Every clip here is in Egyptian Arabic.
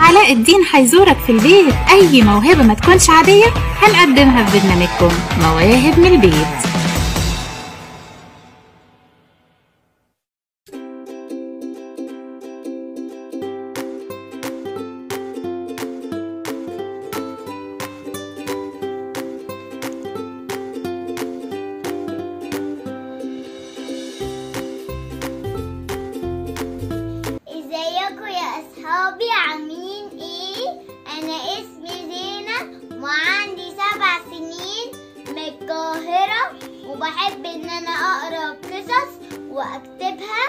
علاء الدين هيزورك في البيت أي موهبة ما تكونش عادية هنقدمها في برنامجكم مواهب من البيت ازيكم يا اصحابي عاملين ايه انا اسمي زينة وعندي سبع سنين من القاهرة وبحب ان انا اقرا قصص واكتبها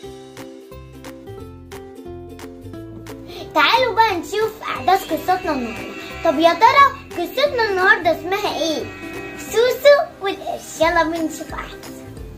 تعالوا بقى نشوف احداث قصتنا النهارده طب يا ترى قصتنا النهارده اسمها ايه سوسو والقرش يلا بينا نشوف احداث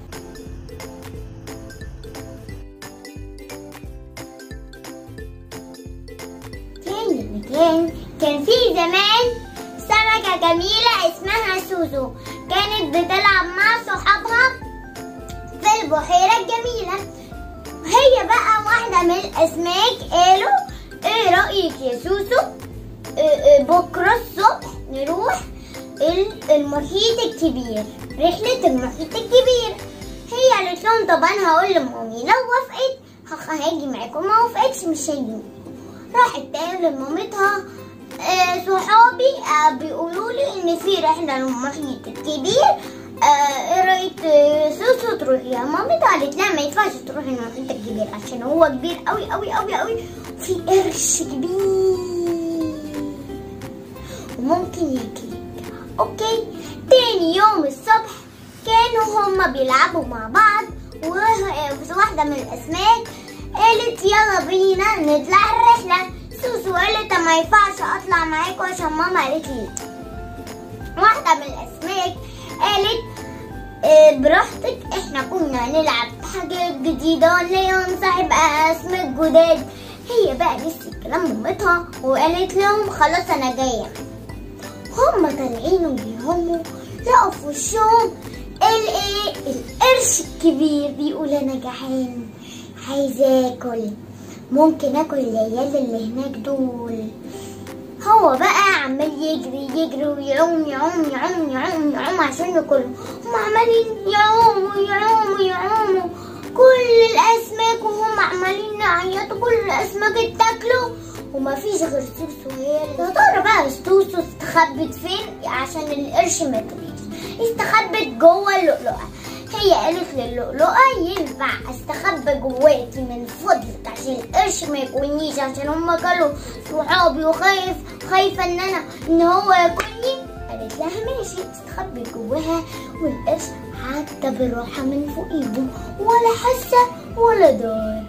كان يا مكان كان في زمان سمكة جميلة اسمها سوزو كانت بتلعب مع صحابها في البحيرة الجميلة هي بقى واحدة من الأسماك قالوا ايه رأيك يا سوسو إيه إيه بكرة الصبح نروح ال- المحيط الكبير رحلة المحيط الكبير هي قالت لهم طب انا هقول لمامي لو وافقت هخ- هاجي معاكم ما وافقتش مش هاجي راحت تقول لمامتها آه صحابي آه بيقولوا لي ان في رحله للمحيط الكبير آه ايه رايك آه، سوسو تروحيها مامتها قالت لا ما ينفعش تروحي المحيط الكبير عشان هو كبير قوي قوي قوي قوي وفي قرش كبير وممكن ياكلك اوكي تاني يوم الصبح كانوا هما بيلعبوا مع بعض وواحدة من الأسماك قالت يلا بينا نطلع الرحلة سوسو قالت ما ينفعش أطلع معاكوا عشان ماما قالت لي واحدة من الأسماك قالت آه، براحتك احنا كنا هنلعب حاجات جديدة اللي نصاحب أسماك جداد هي بقى نسيت كلام مامتها وقالت لهم خلاص أنا جاية هما طالعين وبيهموا لقوا في وشهم الايه القرش الكبير بيقول انا جعان عايز اكل ممكن اكل العيال اللي هناك دول هو بقى عمال يجري يجري ويعوم يعوم يعوم يعوم يعوم عشان ياكلهم هم عمالين يعوموا يعوموا يعوموا كل الاسماك وهم عمالين يعيطوا كل الاسماك اتاكلوا ومفيش غير سوسو هي اللي- يا ترى بقى سوسو استخبت فين عشان القرش ما ياكلهاش استخبت جوه اللؤلؤه هي قالت للؤلؤه ينفع استخبى جواكي من فضلك عشان القرش ما ياكلنيش عشان هما كانوا صحابي وخايف خايفه ان انا ان هو ياكلني قالت لها ماشي استخبت جواها والقرش عدى بالراحه من فوق ايده ولا حاسه ولا دار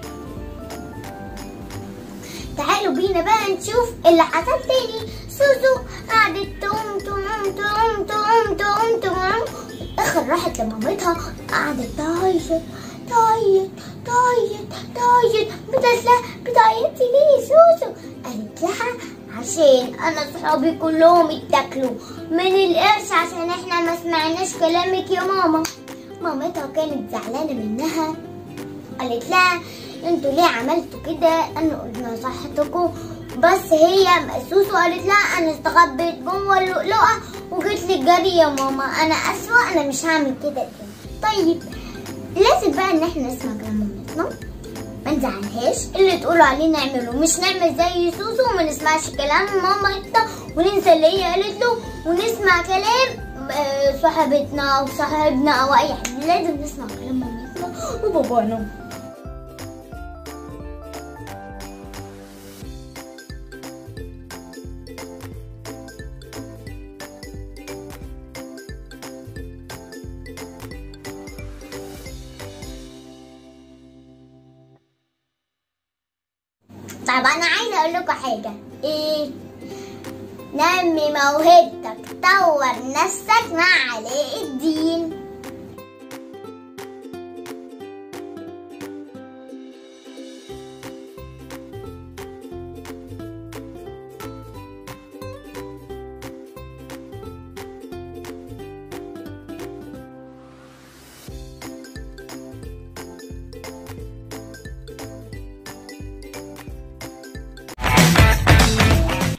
تعالوا بينا بقى نشوف اللي حصل تاني سوزو قعدت تقوم تقوم تقوم تقوم تقوم تقوم اخر راحت لمامتها قعدت تعيط تعيط تعيط تعيط بدأت لها بتعيطي ليه يا سوزو قالت لها عشان انا صحابي كلهم اتاكلوا من القرش عشان احنا ما سمعناش كلامك يا ماما مامتها كانت زعلانه منها قالت لها انتوا ليه عملتوا كده انا قلنا صحتكم بس هي سوسو قالت لها انا استخبيت جوه اللؤلؤه وجيت لي الجري يا ماما انا اسوأ انا مش هعمل كده تاني طيب لازم بقى ان احنا نسمع كلام مامتنا ما نزعلهاش اللي تقولوا عليه نعمله مش نعمل زي سوسو وما نسمعش كلام مامتنا وننسى اللي هي قالت له ونسمع كلام آه، صاحبتنا او صاحبنا او اي حد لازم نسمع كلام مامتنا وبابانا طب انا عايزه اقول لكم حاجه ايه نمي موهبتك طور نفسك مع علاء الدين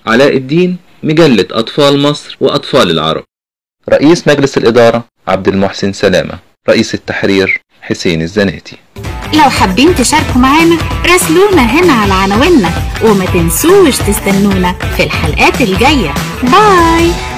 علاء الدين مجلة أطفال مصر وأطفال العرب رئيس مجلس الإدارة عبد المحسن سلامة رئيس التحرير حسين الزناتي لو حابين تشاركوا معانا راسلونا هنا على عناويننا وما تنسوش تستنونا في الحلقات الجاية باي